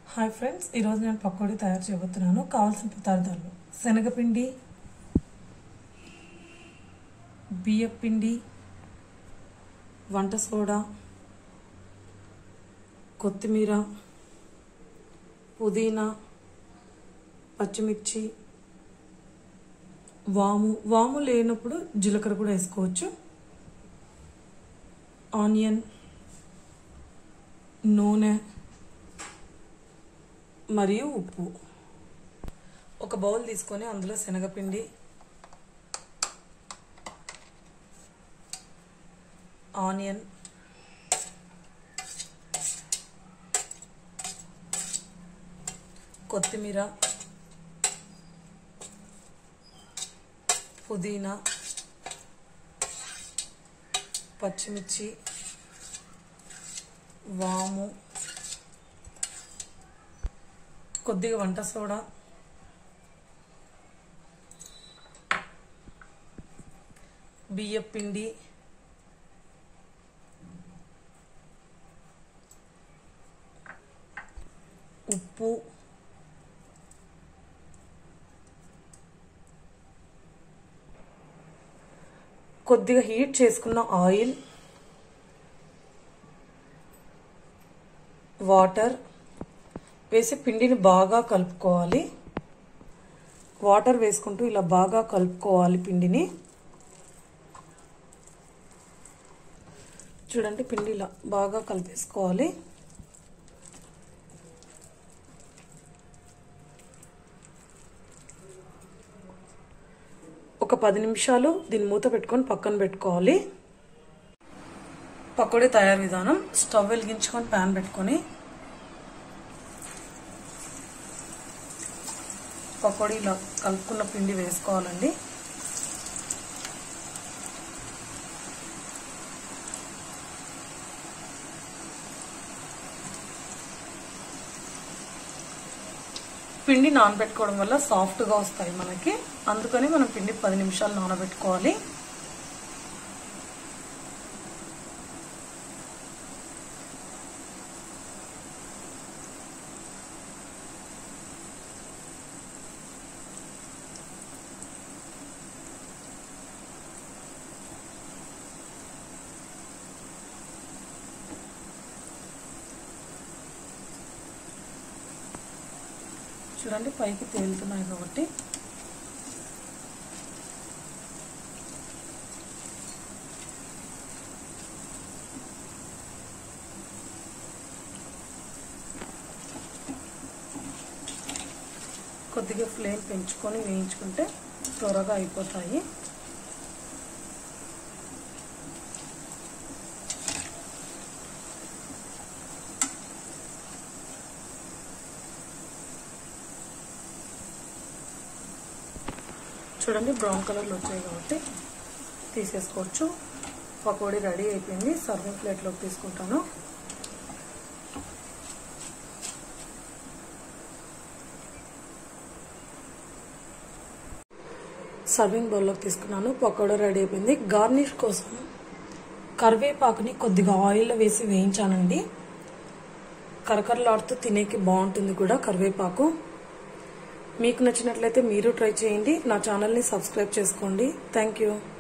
hi friends ఈరోజు నేను పకోడీ తయారు చేయబోతున్నాను కావాల్సిన పదార్థాలు శనగపిండి బియ్యపిండి వంట సోడా కొత్తిమీర పుదీనా పచ్చిమిర్చి వాము వాము లేనప్పుడు జీలకర్ర కూడా వేసుకోవచ్చు ఆనియన్ నూనె మరియు ఉప్పు ఒక బౌల్ తీసుకొని అందులో శనగపిండి ఆనియన్ కొత్తిమీర పుదీనా పచ్చిమిర్చి వాము కొద్దిగా వంట సోడా బియ్య పిండి ఉప్పు కొద్దిగా హీట్ చేసుకున్న ఆయిల్ వాటర్ వేసి పిండిని బాగా కలుపుకోవాలి వాటర్ వేసుకుంటూ ఇలా బాగా కలుపుకోవాలి పిండిని చూడండి పిండి ఇలా బాగా కలిపేసుకోవాలి ఒక పది నిమిషాలు దీన్ని మూత పెట్టుకొని పక్కన పెట్టుకోవాలి పకోడీ తయారు విధానం స్టవ్ వెలిగించుకొని ప్యాన్ పెట్టుకొని పకోడీలో కలుపుకున్న పిండి వేసుకోవాలండి పిండి నానబెట్టుకోవడం వల్ల సాఫ్ట్గా వస్తాయి మనకి అందుకని మనం పిండి పది నిమిషాలు నానబెట్టుకోవాలి చూడండి పైకి తేలుతున్నాయి కాబట్టి కొద్దిగా ఫ్లేమ్ పెంచుకొని వేయించుకుంటే త్వరగా అయిపోతాయి చూడండి బ్రౌన్ కలర్లో వచ్చాయి కాబట్టి తీసేసుకోవచ్చు పకోడీ రెడీ అయిపోయింది సర్వింగ్ ప్లేట్లోకి తీసుకుంటాను సర్వింగ్ బౌల్లోకి తీసుకున్నాను పకోడా రెడీ అయిపోయింది గార్నిష్ కోసం కరివేపాకుని కొద్దిగా ఆయిల్లో వేసి వేయించానండి కరకరలాడుతూ తినేకి బాగుంటుంది కూడా కరివేపాకు మీకు నచ్చినట్లయితే మీరు ట్రై చేయండి నా ఛానల్ని సబ్స్క్రైబ్ చేసుకోండి థ్యాంక్ యూ